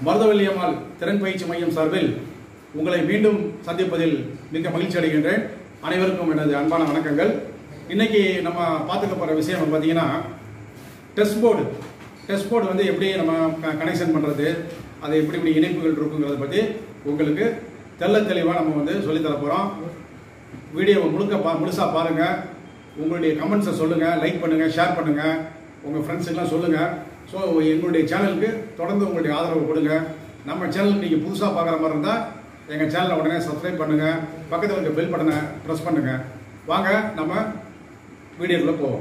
மருதவல்லியம்மாள் திறன் பயிற்சி மையம் சார்பில் உங்களை மீண்டும் சந்திப்பதில் மிக்க மகிழ்ச்சி அடைகின்றேன் அனைவருக்கும் எனது அன்பான வணக்கங்கள் இன்னைக்கு நம்ம பார்த்துக்க போகிற விஷயம் பார்த்தீங்கன்னா டெஸ்ட் போர்டு டெஸ்ட் போர்டு வந்து எப்படி நம்ம கனெக்ஷன் பண்ணுறது அது எப்படி எப்படி இணைப்புகள் இருக்குங்கிறத பற்றி உங்களுக்கு தெள்ள தெளிவாக நம்ம வந்து சொல்லித்தர போகிறோம் வீடியோவை முழுக்க பா முழுசாக பாருங்கள் உங்களுடைய கமெண்ட்ஸை சொல்லுங்கள் லைக் பண்ணுங்கள் ஷேர் பண்ணுங்கள் உங்கள் ஃப்ரெண்ட்ஸுக்கெல்லாம் சொல்லுங்கள் ஸோ எங்களுடைய சேனலுக்கு தொடர்ந்து உங்களுடைய ஆதரவு கொடுங்க நம்ம சேனலுக்கு நீங்கள் புதுசாக பார்க்குற மாதிரி இருந்தால் எங்கள் சேனலை உடனே சப்ஸ்கிரைப் பண்ணுங்கள் பக்கத்தில் இருக்க பெல் பட்டனை ப்ரெஸ் பண்ணுங்கள் வாங்க நம்ம வீடியோக்குள்ளே போவோம்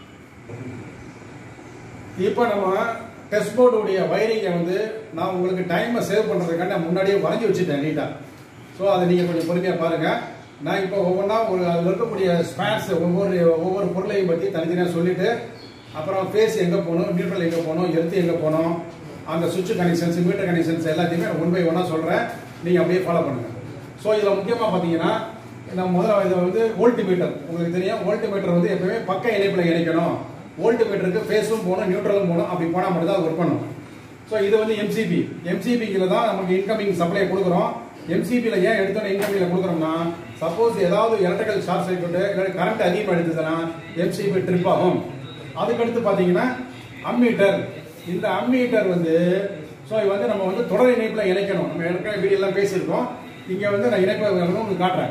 இப்போ நம்ம டெஸ்ட் போர்டுடைய வயரிங்கை வந்து நான் உங்களுக்கு டைமை சேவ் பண்ணுறதுக்காக நான் முன்னாடியே வரைஞ்சி வச்சுட்டேன் நீட்டாக ஸோ அதை நீங்கள் கொஞ்சம் பொறுமையாக பாருங்கள் நான் இப்போ ஒவ்வொன்றா ஒரு அதில் இருக்கக்கூடிய ஸ்பேர்ஸ் ஒவ்வொரு ஒவ்வொரு பொருளையும் பற்றி தனித்தனியாக சொல்லிவிட்டு அப்புறம் ஃபேஸ் எங்கே போகணும் நியூட்ரல் எங்கே போகணும் எர்த்து எங்கே போகணும் அந்த சுவிட்ச் கனெக்ஷன்ஸ் மீட்டர் கனெக்ஷன்ஸ் எல்லாத்தையுமே ஒன் பை ஒன்னாக சொல்கிறேன் நீங்கள் அப்படியே ஃபாலோ பண்ணுங்கள் ஸோ இதில் முக்கியமாக பார்த்தீங்கன்னா நம்ம முதல்ல இதை வந்து வோல்ட் மீட்டர் உங்களுக்கு தெரியும் வோல்ட் மீட்டர் வந்து எப்பவுமே பக்க இணைப்பில் இணைக்கணும் வோல்ட் மீட்டருக்கு ஃபேஸும் போகணும் நியூட்ரலும் போகணும் அப்படி போனால் மட்டும் தான் ஒர்க் பண்ணும் ஸோ இது வந்து எம்சிபி எம்சிபியில் தான் நமக்கு இன்கமிங் சப்ளை கொடுக்குறோம் எம்சிபியில் ஏன் எடுத்தோன்னே இன்கமிங்கில் கொடுக்குறோம்னா சப்போஸ் ஏதாவது எலக்ட்ரிக்கல் ஷார்ட் சர்க்யூட் இல்லை கரண்ட் அதிகமாக எடுத்ததுன்னா எம்சிபி ட்ரிப் ஆகும் அதுக்கடுத்து பார்த்தீங்கன்னா அம்மீட்டர் இந்த அம்மீட்டர் வந்து ஸோ இது வந்து நம்ம வந்து தொடர் இணைப்பில் இணைக்கணும் நம்ம ஏற்கனவே வீடியோலாம் பேசியிருக்கோம் இங்கே வந்து நான் இணைப்பு உங்களுக்கு காட்டுறேன்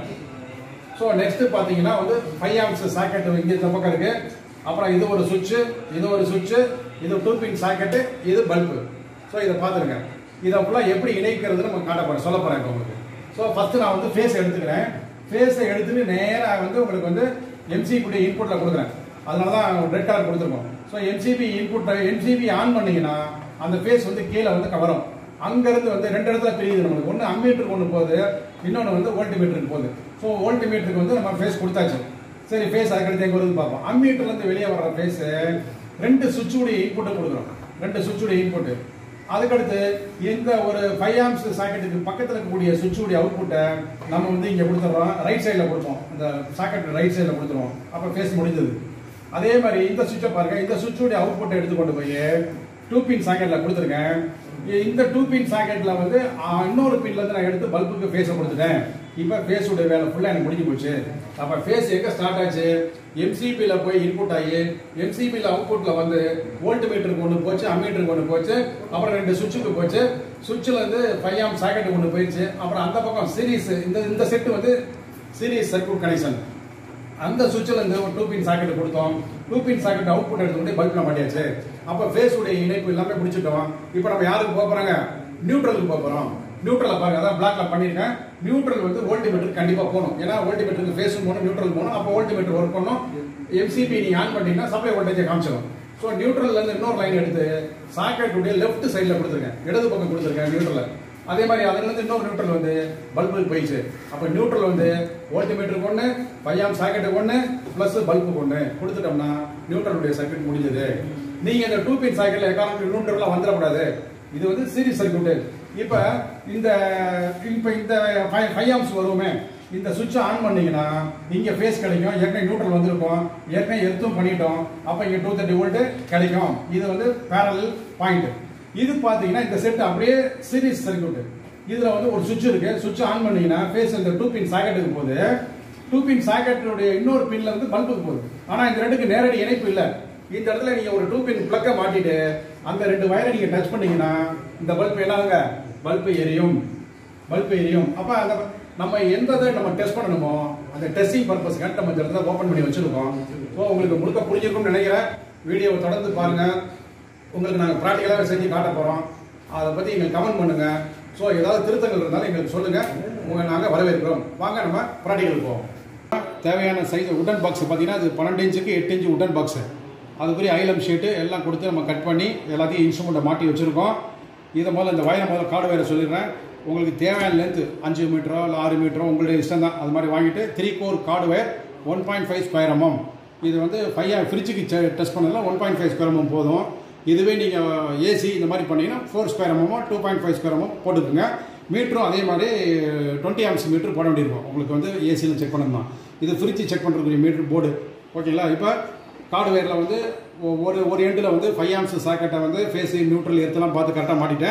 ஸோ நெக்ஸ்ட் பார்த்தீங்கன்னா வந்து ஃபைவ் ஆம்ஸ் சாக்கெட் இங்கே இந்த பக்கம் இருக்கு அப்புறம் இது ஒரு சுவிட்சு இது ஒரு சுவிட்சு இது டூ பின் சாக்கெட்டு இது பல்பு ஸோ இதை பார்த்துருங்க இதை ஃபுல்லாக எப்படி இணைக்கிறதுன்னு நம்ம காட்ட போகிறேன் சொல்ல போகிறேன் இப்போ உங்களுக்கு ஸோ ஃபஸ்ட்டு நான் வந்து ஃபேஸ் எடுத்துக்கிறேன் ஃபேஸை எடுத்துட்டு நேராக வந்து உங்களுக்கு வந்து எம்சிபியுடைய இன்புட்டில் கொடுக்குறேன் அதனால தான் ரெட் கலர் கொடுத்துருக்கோம் so MCB input MCB on பண்ணீங்கன்னா அந்த ஃபேஸ் வந்து கீழே வந்து கவரும் அங்கேருந்து வந்து ரெண்டு இடத்துல பிரியுது நம்மளுக்கு ஒன்று அம்மீட்டருக்கு ஒன்று போகுது இன்னொன்று வந்து வோல்ட் மீட்டருக்கு போகுது ஸோ வோல்ட் மீட்டருக்கு வந்து நம்ம ஃபேஸ் கொடுத்தாச்சு சரி ஃபேஸ் அதுக்கடுத்து எங்கே வருது பார்ப்போம் அம்மீட்டர்லேருந்து வெளியே வர்ற ஃபேஸு ரெண்டு சுவிட்சுடைய இன்புட்டை கொடுக்குறோம் ரெண்டு சுவிட்சுடைய இன்புட்டு அதுக்கடுத்து இந்த ஒரு ஃபைவ் ஆம்ஸ் சாக்கெட்டுக்கு பக்கத்தில் இருக்கக்கூடிய சுவிட்சுடைய அவுட்புட்டை நம்ம வந்து இங்கே கொடுத்துட்றோம் ரைட் சைடில் கொடுப்போம் இந்த சாக்கெட் ரைட் சைடில் கொடுத்துருவோம் அப்போ ஃபேஸ் முடிஞ்சது அதே மாதிரி இந்த சுவிட்சை பாருங்க இந்த சுவிட்சுடைய அவுட்புட்டை எடுத்து கொண்டு போய் டூ பின் சாக்கெட்டில் கொடுத்துருக்கேன் இந்த டூ பின் சாக்கெட்ல வந்து இன்னொரு பின்ல இருந்து நான் எடுத்து பல்புக்கு ஃபேஸை கொடுத்துட்டேன் இப்போ ஃபேஸோட வேலை ஃபுல்லாக எனக்கு முடிஞ்சு போச்சு அப்போ ஃபேஸ் எங்கே ஸ்டார்ட் ஆச்சு எம்சிபியில் போய் இன்புட் ஆகி எம்சிபியில் அவுட்புட்டில் வந்து வோல்ட் மீட்டருக்கு ஒன்று போச்சு அம்மீட்டருக்கு ஒன்று போச்சு அப்புறம் ரெண்டு சுவிட்சுக்கு போச்சு சுவிட்சில் வந்து ஃபைவ் ஆம் சாக்கெட்டுக்கு ஒன்று போயிடுச்சு அப்புறம் அந்த பக்கம் சீரீஸ் இந்த இந்த செட்டு வந்து சீரீஸ் சர்க்யூட் கனெக்ஷன் அந்த சுவிட்சில் இருந்து ஒரு டூ பின் சாக்கெட் கொடுத்தோம் டூ பின் சாக்கெட் அவுட்புட் எடுத்துக்கிட்டு பல்பில் மாட்டியாச்சு அப்போ ஃபேஸ் உடைய இணைப்பு எல்லாமே பிடிச்சிட்டோம் இப்போ நம்ம யாருக்கு போக போறாங்க நியூட்ரலுக்கு போக போறோம் நியூட்ரலை பாருங்க அதான் பிளாக்ல பண்ணிருக்கேன் நியூட்ரல் வந்து வோல்ட் மீட்டருக்கு கண்டிப்பா போகணும் ஏன்னா வோல்ட் மீட்டருக்கு ஃபேஸும் போகணும் நியூட்ரல் போகணும் அப்போ வோல்ட் மீட்டர் ஒர்க் பண்ணணும் எம்சிபி நீங்க ஆன் பண்ணீங்கன்னா சப்ளை வோல்டேஜை காமிச்சிடும் ஸோ நியூட்ரல்ல இருந்து இன்னொரு லைன் எடுத்து சாக்கெட்டுடைய லெஃப்ட் சைடில் கொடுத்துருக்கேன் இடது பக்கம் கொடுத்துருக்கேன் நியூட்ரல் அதே மாதிரி அதுல இருந்து இன்னொரு நியூட்ரல் வந்து பல்புக்கு போயிடுச்சு அப்போ நியூட்ரல் வந்து வோல்ட் மீட்டருக்கு ஒன்று ஃபைவ் ஆம் சாக்கெட்டுக்கு ஒன்று ப்ளஸ் பல்புக்கு ஒன்று கொடுத்துட்டோம்னா நியூட்ரலுடைய சர்க்யூட் முடிஞ்சது நீங்க இந்த டூ பின் சாக்கெட்ல எக்கானமி நியூட்ரல்லாம் வந்துடக்கூடாது இது வந்து சீரிஸ் சர்க்யூட் இப்போ இந்த இப்போ இந்த ஃபைவ் ஆம்ஸ் வருவோமே இந்த சுவிட்ச் ஆன் பண்ணீங்கன்னா இங்க ஃபேஸ் கிடைக்கும் ஏற்கனவே நியூட்ரல் வந்திருக்கும் ஏற்கனவே எர்த்தும் பண்ணிட்டோம் அப்போ இங்க டூ தேர்ட்டி வோல்ட் கிடைக்கும் இது வந்து பேரல் பாயிண்ட் இது பார்த்தீங்கன்னா இந்த செட் அப்படியே சீரிஸ் சர்க்யூட் இதுல வந்து ஒரு சுவிட்ச் இருக்கு சுவிட்ச் ஆன் பண்ணீங்கன்னா ஃபேஸ் இந்த டூ பின் சாக்கெட்டுக்கு போகுது டூ பின் சாக்கெட்டுடைய இன்னொரு பின்ல இருந்து பல்புக்கு போகுது ஆனா இந்த ரெண்டுக்கு நேரடி இணைப்பு இல்லை இந்த இடத்துல நீங்க ஒரு டூ பின் பிளக்க மாட்டிட்டு அந்த ரெண்டு வயரை நீங்க டச் பண்ணீங்கன்னா இந்த பல்ப் என்னாங்க பல்ப் எரியும் பல்ப் எரியும் அப்ப அந்த நம்ம எந்த இதை நம்ம டெஸ்ட் பண்ணணுமோ அந்த டெஸ்டிங் பர்பஸ்க்காக நம்ம இந்த இடத்துல ஓப்பன் பண்ணி வச்சிருக்கோம் ஸோ உங்களுக்கு முழுக்க புரிஞ்சிருக்கும்னு நினைக்கிறேன் வீடியோவை தொடர்ந்து பாருங்க உங்களுக்கு நாங்கள் ப்ராக்டிக்கலாக செஞ்சு காட்ட போகிறோம் அதை பற்றி எங்களுக்கு கமெண்ட் பண்ணுங்க ஸோ ஏதாவது திருத்தங்கள் இருந்தாலும் எங்களுக்கு சொல்லுங்க உங்க நாங்கள் வரவேற்கிறோம் வாங்க நம்ம ப்ராக்டிக்கல் போவோம் தேவையான சைஸ் உடன் பாக்ஸ் பார்த்தீங்கன்னா அது பன்னெண்டு இன்ச்சுக்கு எட்டு இன்ச்சு உடன் பாக்ஸ் அதுக்குரிய ஐலம் ஷீட்டு எல்லாம் கொடுத்து நம்ம கட் பண்ணி எல்லாத்தையும் இன்ஸ்ட்ருமெண்ட்டை மாட்டி வச்சுருக்கோம் இதை முதல்ல இந்த வயரை முதல்ல கார்டு வயரை சொல்லிடுறேன் உங்களுக்கு தேவையான லென்த்து அஞ்சு மீட்டரோ இல்லை ஆறு மீட்டரோ உங்களுடைய இஷ்டம் தான் அது மாதிரி வாங்கிட்டு three core cord wire one point five square mm இது வந்து ஃபைவ் ஃப்ரிட்ஜுக்கு டெஸ்ட் பண்ணதில் one point five square mm போதும் இதுவே நீங்கள் ஏசி இந்த மாதிரி பண்ணீங்கன்னா ஃபோர் ஸ்கொயர் எம்எம்மோ two point five square mm போட்டுக்கோங்க மீட்டரும் அதே மாதிரி டுவெண்ட்டி ஆம்ஸ் மீட்டர் போட வேண்டியிருக்கும் உங்களுக்கு வந்து ஏசியில் செக் பண்ணணும்னா இது ஃப்ரிட்ஜ் செக் பண்ணுறதுக்குரிய மீட்டர் போர்டு ஓகேங்களா இப்போ கார்டு வேரில் வந்து ஒ- ஒரு ஒரு எண்டில் வந்து ஃபைவ் ஆம்ஸ் சாக்கெட்டை வந்து ஃபேஸு நியூட்ரல் எர்த்தெல்லாம் பார்த்து கரெக்டாக மாட்டிட்டேன்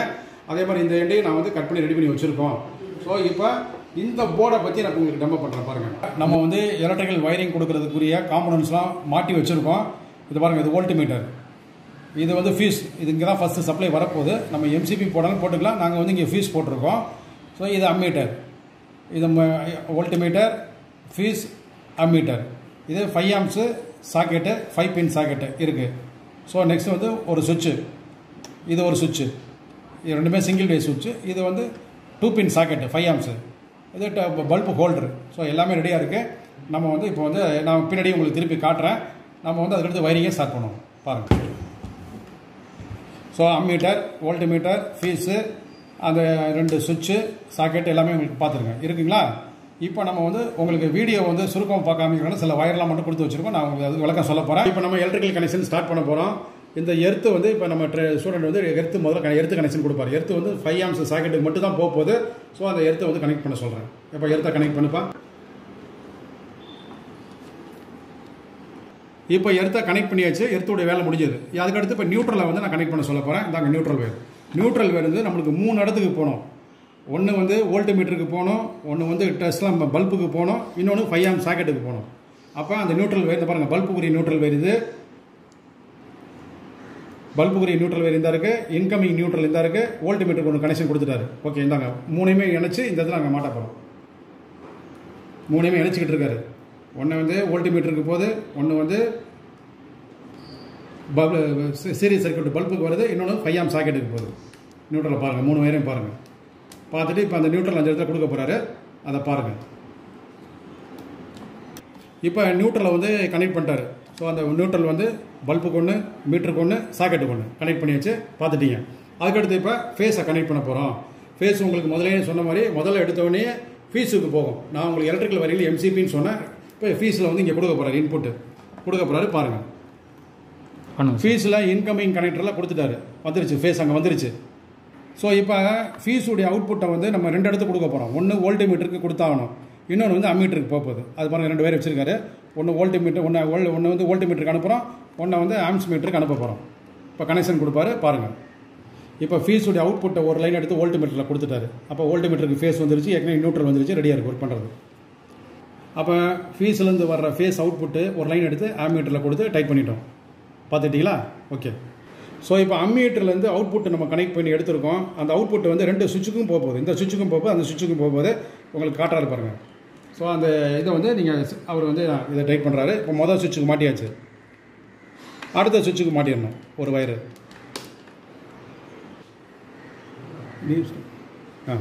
அதே மாதிரி இந்த எண்டையும் நான் வந்து கட் பண்ணி ரெடி பண்ணி வச்சுருக்கோம் ஸோ இப்போ இந்த போர்டை பற்றி நான் உங்களுக்கு டெமோ பண்ணுறேன் பாருங்கள் நம்ம வந்து எலக்ட்ரிக்கல் வயரிங் கொடுக்கறதுக்குரிய காம்பனன்ட்ஸ்லாம் மாட்டி வச்சுருக்கோம் இது பாருங்கள் இது வோல்ட் மீட்டர் இது வந்து ஃபீஸ் இது இங்கே தான் ஃபஸ்ட்டு சப்ளை வரப்போகுது நம்ம எம்சிபி போடாலும் போட்டுக்கலாம் நாங்கள் வந்து இங்கே ஃபீஸ் போட்டிருக்கோம் ஸோ இது அம்மீட்டர் இது வோல்ட்மீட்டர் ஃபீஸ் அம்மீட்டர் இது five amps socket five pin socket இருக்குது ஸோ நெக்ஸ்ட் வந்து ஒரு சுவிட்சு இது ஒரு சுவிட்சு இது ரெண்டுமே சிங்கிள் டே சுவிட்சு இது வந்து two pin socket five amps இது பல்பு ஹோல்டரு ஸோ எல்லாமே ரெடியாக இருக்குது நம்ம வந்து இப்போ வந்து நான் பின்னாடி உங்களுக்கு திருப்பி காட்டுறேன் நம்ம வந்து அதுக்கடுத்து வயரிங்கே ஸ்டார்ட் பண்ணுவோம் பாருங்கள் ஸோ அம்மீட்டர் வோல்ட்மீட்டர் ஃபீஸு அந்த ரெண்டு சுவிட்சு சாக்கெட் எல்லாமே உங்களுக்கு பார்த்துருங்க இருக்குங்களா இப்போ நம்ம வந்து உங்களுக்கு வீடியோ வந்து சுருக்கம் பார்க்காம சில வயர்லாம் மட்டும் கொடுத்து வச்சிருக்கோம் நான் உங்களுக்கு அது விளக்கம் சொல்ல போகிறேன் இப்போ நம்ம எலக்ட்ரிக்கல் கனெக்ஷன் ஸ்டார்ட் பண்ண போகிறோம் இந்த எர்த்து வந்து இப்போ நம்ம ஸ்டூடெண்ட் வந்து எர்த்து முதல்ல எர்த்து கனெக்ஷன் கொடுப்பாரு எர்த்து வந்து ஃபைவ் ஆம்ஸ் சாக்கெட்டுக்கு மட்டும் தான் போக போகுது ஸோ அந்த எர்த்தை வந்து கனெக்ட் பண்ண சொல்கிறேன் இப்போ எர்த்தை கனெக்ட் பண்ணுப்பா இப்போ எர்த்தை கனெக்ட் பண்ணியாச்சு எர்த்தோடைய வேலை முடிஞ்சது அதுக்கடுத்து இப்போ நியூட்ரலை வந்து நான் கனெக்ட் பண்ண சொல்ல போகிறேன் இந்தாங்க நியூட்ரல் வேர் நியூட்ரல் வேர் வந்து நம்மளுக்கு மூணு இடத்துக்கு போகணும் ஒன்று வந்து வோல்ட் மீட்டருக்கு போகணும் ஒன்று வந்து டெஸ்ட்லாம் பல்புக்கு போகணும் இன்னொன்று ஃபைவ் ஆம் சாக்கெட்டுக்கு போகணும் அப்போ அந்த நியூட்ரல் வேர் இந்த பாருங்கள் பல்புக்குரிய நியூட்ரல் வேர் இது பல்புக்குரிய நியூட்ரல் வேர் இந்த இருக்கு இன்கமிங் நியூட்ரல் இந்த இருக்கு வோல்ட் மீட்டருக்கு ஒன்று கனெக்ஷன் கொடுத்துட்டாரு ஓகே இந்தாங்க மூணையுமே இணைச்சு இந்த இடத்துல நாங்கள் மாட்ட போகிறோம் மூணையுமே இணைச்சிக்கிட்டு இருக்காரு ஒன்று வந்து வோல்ட் மீட்டருக்கு போகுது ஒன்று வந்து பல்பு சீரியஸ் சர்க்கியூட் பல்புக்கு வருது இன்னொன்று ஃபைவ் ஆம் சாக்கெட்டுக்கு போகுது நியூட்ரலை பாருங்கள் மூணு வயரையும் பாருங்கள் பார்த்துட்டு இப்போ அந்த நியூட்ரல் அஞ்சு இடத்துல கொடுக்க போகிறாரு அதை பாருங்கள் இப்போ நியூட்ரலை வந்து கனெக்ட் பண்ணிட்டாரு ஸோ அந்த நியூட்ரல் வந்து பல்புக்கு ஒன்று மீட்டருக்கு ஒன்று சாக்கெட்டுக்கு ஒன்று கனெக்ட் பண்ணியாச்சு பார்த்துட்டீங்க அதுக்கடுத்து இப்போ ஃபேஸை கனெக்ட் பண்ண போகிறோம் ஃபேஸ் உங்களுக்கு முதலே சொன்ன மாதிரி முதல்ல எடுத்தோடனே ஃபீஸுக்கு போகும் நான் உங்களுக்கு எலக்ட்ரிக்கல் வரையில் எம்சிபின்னு சொன்னேன் இப்போ ஃபீஸில் வந்து இங்கே கொடுக்க போகிறாரு இன்புட்டு கொடுக்க போகிறாரு பாருங்கள் பண்ணுங்க ஃபீஸில் இன்கமிங் கனெக்டரில் கொடுத்துட்டாரு வந்துருச்சு ஃபேஸ் அங்கே வந்துருச்சு ஸோ இப்போ ஃபீஸுடைய அவுட்புட்டை வந்து நம்ம ரெண்டு இடத்துக்கு கொடுக்க போகிறோம் ஒன்று வோல்ட் மீட்டருக்கு கொடுத்தாகணும் இன்னொன்று வந்து அம்மீட்டருக்கு போக போகுது அது பாருங்க ரெண்டு பேர் வச்சிருக்காரு ஒன்று வோல்ட் மீட்டர் ஒன்று வோல் ஒன்று வந்து வோல்ட் மீட்டருக்கு அனுப்புகிறோம் ஒன்றை வந்து ஆம்ஸ் மீட்டருக்கு அனுப்ப போகிறோம் இப்போ கனெக்ஷன் கொடுப்பாரு பாருங்கள் இப்போ ஃபீஸுடைய அவுட்புட்டை ஒரு லைன் எடுத்து வோல்ட் மீட்டரில் கொடுத்துட்டாரு அப்போ வோல்ட் மீட்டருக்கு ஃபேஸ் வந்துருச்சு ஏற்கனவே நியூட்ரல் வந்துருச்சு ரெடியாக இருக்கு ஒர்க் பண்ணுறது அப்போ ஃபீஸ்லேருந்து வர்ற ஃபேஸ் அவுட்புட்டு ஒரு லைன் எடுத்து ஆம்மீட்டரில் கொடுத்து டைப் பண்ணிட்டோம் பார்த்துட்டிங்களா ஓகே ஸோ இப்போ அம்மீட்டர்லேருந்து அவுட்புட் நம்ம கனெக்ட் பண்ணி எடுத்திருக்கோம் அந்த அவுட்புட் வந்து ரெண்டு சுவிட்சுக்கும் போக போகுது இந்த சுவிட்சுக்கும் போக போகுது அந்த சுவிட்சுக்கும் போக போகுது உங்களுக்கு காட்டுறாரு பாருங்க ஸோ அந்த இதை வந்து நீங்கள் அவர் வந்து இதை டைப் பண்ணுறாரு இப்போ மொதல் சுவிட்சுக்கு மாட்டியாச்சு அடுத்த சுவிட்சுக்கு மாட்டிடணும் ஒரு வயரு ஆ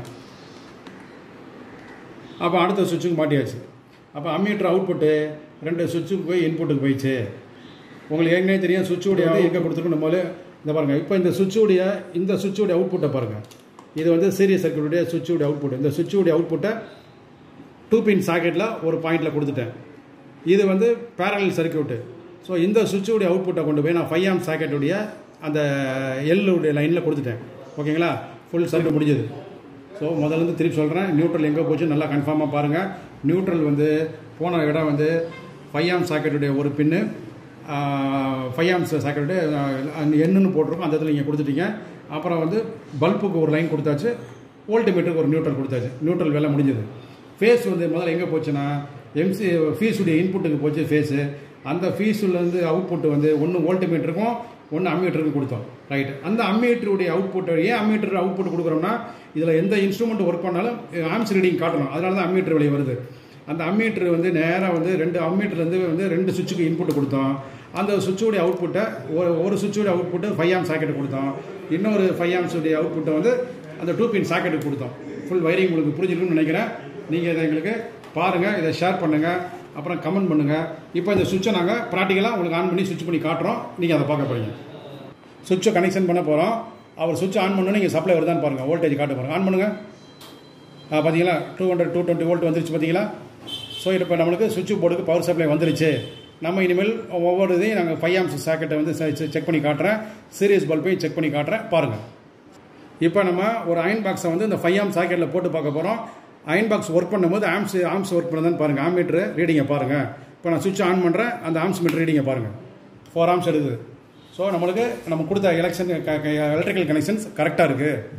அப்போ அடுத்த சுவிட்சுக்கு மாட்டியாச்சு அப்போ அம்மீட்டர் அவுட்புட்டு ரெண்டு சுவிட்சுக்கு போய் இன்புட்டுக்கு போயிடுச்சு உங்களுக்கு ஏற்கனவே தெரியும் சுவிட்சுடைய எங்கே கொடுத்துருக்கோம் நம்மளே இந்த பாருங்கள் இப்போ இந்த சுவிட்சுடைய இந்த சுவிட்சுடைய அவுட்புட்டை பாருங்கள் இது வந்து சீரியஸ் சர்க்கியூடைய சுவிட்சுடைய அவுட்புட் இந்த சுவிட்சுடைய அவுட்புட்டை டூ பின் சாக்கெட்டில் ஒரு பாயிண்டில் கொடுத்துட்டேன் இது வந்து பேரலல் சர்க்கியூட்டு ஸோ இந்த சுவிட்சுடைய அவுட்புட்டை கொண்டு போய் நான் ஃபைவ் ஆம் சாக்கெட்டுடைய அந்த எல்லுடைய லைனில் கொடுத்துட்டேன் ஓகேங்களா ஃபுல் சர்க்கியூட் முடிஞ்சது ஸோ முதல்ல இருந்து திருப்பி சொல்கிறேன் நியூட்ரல் எங்கே போச்சு நல்லா கன்ஃபார்மாக பாருங்கள் நியூட்ரல் வந்து போன இடம் வந்து ஃபைவ் ஆம் சாக்கெட்டுடைய ஒரு பின்னு ஃபைவ் ஆம்ஸ் சாக்கெட்டு என்னன்னு போட்டிருக்கோம் அந்த இடத்துல நீங்கள் கொடுத்துட்டீங்க அப்புறம் வந்து பல்புக்கு ஒரு லைன் கொடுத்தாச்சு வோல்ட்மீட்டருக்கு ஒரு நியூட்ரல் கொடுத்தாச்சு நியூட்ரல் வேலை முடிஞ்சது ஃபேஸ் வந்து முதல்ல எங்கே போச்சுன்னா எம்சி ஃபீஸுடைய இன்புட்டுக்கு போச்சு ஃபேஸு அந்த ஃபீஸுலேருந்து அவுட்புட் வந்து ஒன்று வோல்ட்மீட்டருக்கும் ஒன்று அம்மீட்டருக்கும் கொடுத்தோம் ரைட் அந்த அம்மீட்டருடைய அவுட்புட் ஏன் அம்மீட்டர் அவுட்புட் கொடுக்குறோம்னா இதில் எந்த இன்ஸ்ட்ருமெண்ட் ஒர்க் பண்ணாலும் ஆம்ஸ் ரீடிங் காட்டணும் அதனால தான் அம்மீட்டர் வெளியே வருது அந்த அம்மீட்டர் வந்து நேராக வந்து ரெண்டு அம்மீட்டர்லேருந்து வந்து ரெண்டு சுவிட்சுக்கு இன்புட் கொடுத்தோம் அந்த சுவிட்சுடைய அவுட்புட்டை ஒரு ஒரு சுவிட்சுடைய அவுட்புட்டு ஃபைவ் ஆம் சாக்கெட் கொடுத்தோம் இன்னொரு ஃபைவ் ஆம்ஸுடைய அவுட்புட்டை வந்து அந்த டூ பின் சாக்கெட்டுக்கு கொடுத்தோம் ஃபுல் வயரிங் உங்களுக்கு புரிஞ்சிருக்குன்னு நினைக்கிறேன் நீங்கள் இதை எங்களுக்கு பாருங்கள் இதை ஷேர் பண்ணுங்கள் அப்புறம் கமெண்ட் பண்ணுங்கள் இப்போ இந்த சுவிட்சை நாங்கள் ப்ராக்டிக்கலாக உங்களுக்கு ஆன் பண்ணி சுவிட்ச் பண்ணி காட்டுறோம் நீங்கள் அதை பார்க்க போறீங்க சுவிட்சை கனெக்ஷன் பண்ண போகிறோம் அவர் சுவிட்ச் ஆன் பண்ணணும் நீங்கள் சப்ளை வருதான்னு பாருங்கள் வோல்டேஜ் காட்ட பாருங்கள் ஆன் பண்ணுங்கள் ஆ பார்த்தீங்களா two hundred two twenty volt வந்துருச்சு பார்த்தீங்களா ஸோ இப்போ நம்மளுக்கு சுவிட்ச் போர்டுக்கு பவர் சப்ளை வந்துருச்சு நம்ம இனிமேல் ஒவ்வொரு இதையும் நாங்கள் ஃபைவ் ஆம்ஸ் சாக்கெட்டை வந்து செக் பண்ணி காட்டுறேன் சீரியஸ் பல்பையும் செக் பண்ணி காட்டுறேன் பாருங்கள் இப்போ நம்ம ஒரு அயன் பாக்ஸை வந்து இந்த ஃபைவ் ஆம் சாக்கெட்டில் போட்டு பார்க்க போகிறோம் அயன் பாக்ஸ் ஒர்க் பண்ணும்போது ஆம்ஸ் ஆம்ஸ் ஒர்க் பண்ணுதான்னு பாருங்கள் ஆம் மீட்ரு ரீடிங்கை பாருங்கள் இப்போ நான் சுவிட்ச் ஆன் பண்ணுறேன் அந்த ஆம்ஸ் மீட்டர் ரீடிங்கை பாருங்கள் ஃபோர் ஆம்ஸ் எடுக்குது ஸோ நம்மளுக்கு நம்ம கொடுத்த எலெக்ஷன் எலக்ட்ரிக்கல் கனெக்ஷன்ஸ் கரெக்டாக இருக்குது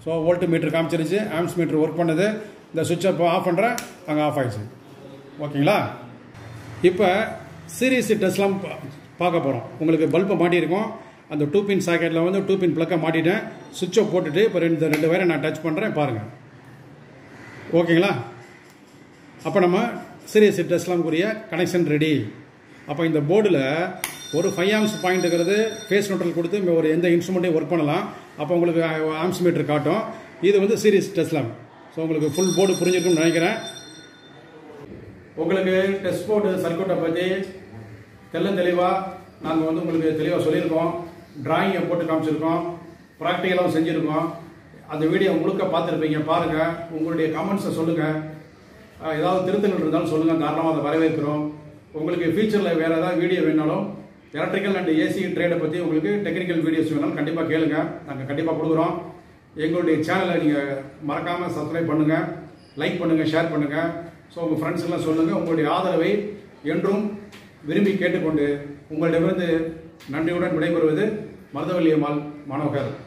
ஸோ வோல்ட் மீட்டர் காமிச்சிருச்சு ஆம்ஸ் மீட்டர் ஒர்க் பண்ணுது இந்த சுவிட்சை இப்போ ஆஃப் பண்ணுறேன் அங்கே ஆஃப் ஆயிடுச்சு ஓகேங்களா இப்போ சீரிஸ் டெஸ்ட்லாம் பா- பார்க்க போகிறோம் உங்களுக்கு பல்பை மாட்டியிருக்கோம் அந்த டூ பின் சாக்கெட்டில் வந்து டூ பின் ப்ளக்கை மாட்டிட்டேன் சுவிட்சை போட்டுட்டு இப்போ ரெண்டு ரெண்டு வயரை நான் டச் பண்ணுறேன் பாருங்கள் ஓகேங்களா அப்போ நம்ம சீரியஸ் டெஸ்ட்லாம்க்குரிய கனெக்ஷன் ரெடி அப்போ இந்த போர்டில் ஒரு ஃபைவ் ஆம்ஸ் பாயிண்ட் இருக்கிறது ஃபேஸ் நோட்டல் கொடுத்து இங்க ஒரு எந்த இன்ஸ்ட்ருமெண்ட்டையும் ஒர்க் பண்ணலாம் அப்போ உங்களுக்கு ஆம்ஸ் மீட்டர் காட்டும் இது வந்து சீரியஸ் டெஸ்ட்லாம் ஸோ உங்களுக்கு ஃபுல் போர்டு புரிஞ்சிருக்கும்னு நினைக்கிறேன் உங்களுக்கு டெஸ்ட் போர்டு சர்க்யூட்டை பற்றி தெள்ளந்தெளிவாக நாங்கள் வந்து உங்களுக்கு தெளிவாக சொல்லியிருக்கோம் டிராயிங்கை போட்டு காமிச்சிருக்கோம் ப்ராக்டிக்கலாகவும் செஞ்சுருக்கோம் அந்த வீடியோ முழுக்க பார்த்துருப்பீங்க பாருங்கள் உங்களுடைய கமெண்ட்ஸை சொல்லுங்கள் அஹ் ஏதாவது திருத்தங்கள் இருந்தாலும் சொல்லுங்கள் காரணமாக அதை வரவேற்கிறோம் உங்களுக்கு ஃபியூச்சரில் வேறு ஏதாவது வீடியோ வேணாலும் எலக்ட்ரிக்கல் அண்ட் ஏசி ட்ரேடை பற்றி உங்களுக்கு டெக்னிக்கல் வீடியோஸ் வேணாலும் கண்டிப்பாக கேளுங்க நாங்கள் கண்டிப்பாக கொடுக்குறோம் எங்களுடைய சேனலை நீங்கள் மறக்காமல் சப்ஸ்கிரைப் பண்ணுங்கள் லைக் பண்ணுங்கள் ஷேர் பண்ணுங்கள் ஸோ உங்கள் ஃப்ரெண்ட்ஸ் எல்லாம் சொல்லுங்கள் உங்களுடைய ஆதரவை என்றும் விரும்பி கேட்டுக்கொண்டு உங்களிடமிருந்து நன்றியுடன் விடைபெறுவது மருதவல்லி அம்மாள் மனோகர்